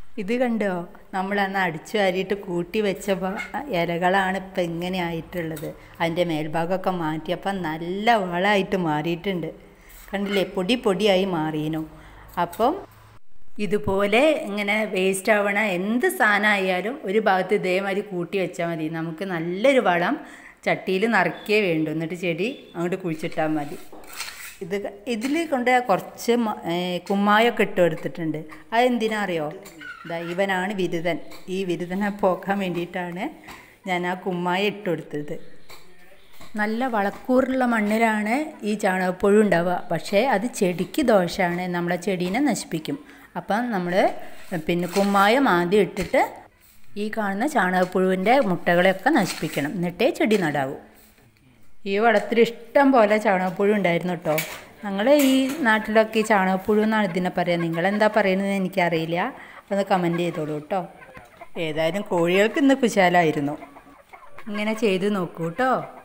ഇത് കണ്ടോ നമ്മൾ അന്ന് അടിച്ചു വാരിയിട്ട് കൂട്ടി വെച്ച പ- ഇലകളാണ് ഇപ്പം ഇങ്ങനെ ആയിട്ടുള്ളത് അതിൻ്റെ മേൽഭാഗമൊക്കെ മാറ്റിയപ്പം നല്ല വളമായിട്ട് മാറിയിട്ടുണ്ട് കണ്ടില്ലേ പൊടി പൊടിയായി മാറിയിനു അപ്പം ഇതുപോലെ ഇങ്ങനെ വേസ്റ്റ് ആവണ എന്ത് സാധനമായാലും ഒരു ഭാഗത്ത് ഇതേമാതിരി കൂട്ടി വെച്ചാൽ മതി നമുക്ക് നല്ലൊരു വളം ചട്ടിയിൽ നിറയ്ക്കേ വേണ്ടു എന്നിട്ട് ചെടി അങ്ങോട്ട് കുഴിച്ചിട്ടാൽ മതി ഇത് ഇതിൽ കൊണ്ട് കുറച്ച് മ- ഏ, കുമ്മായൊക്കെ ഇട്ട് കൊടുത്തിട്ടുണ്ട് അതെന്തിനാ അറിയോ ഇതാ ഇവനാണ് വിരുതൻ ഈ വിരുതനെ പോക്കാൻ വേണ്ടിയിട്ടാണ് ഞാൻ ആ കുമ്മായ ഇട്ട് കൊടുത്തത് നല്ല വളക്കൂറുള്ള മണ്ണിലാണ് ഈ ചാണകപ്പുഴു ഉണ്ടാവുക പക്ഷേ അത് ചെടിക്ക് ദോഷമാണ് നമ്മളെ ചെടീനെ നശിപ്പിക്കും അപ്പം നമ്മൾ പിന്നെ കുമ്മായം ആദ്യം ഇട്ടിട്ട് ഈ കാണുന്ന ചാണകപ്പുഴുവിൻ്റെ മുട്ടകളെയൊക്കെ നശിപ്പിക്കണം എന്നിട്ടേ ചെടി നടാവൂ ഈ വളത്തിൽ ഇഷ്ടം പോലെ ചാണകപ്പുഴു ഉണ്ടായിരുന്നു കേട്ടോ ഞങ്ങൾ ഈ നാട്ടിലൊക്കെ ഈ ചാണകപ്പുഴു എന്നാണ് ഇതിനെ പറയുക നിങ്ങളെന്താ പറയുന്നത് എനിക്കറിയില്ല ഒന്ന് കമൻറ്റ് ചെയ്തോളൂ കേട്ടോ ഏതായാലും കോഴികൾക്ക് ഇന്ന് കുശാലായിരുന്നു ഇങ്ങനെ ചെയ്ത് നോക്കൂ കേട്ടോ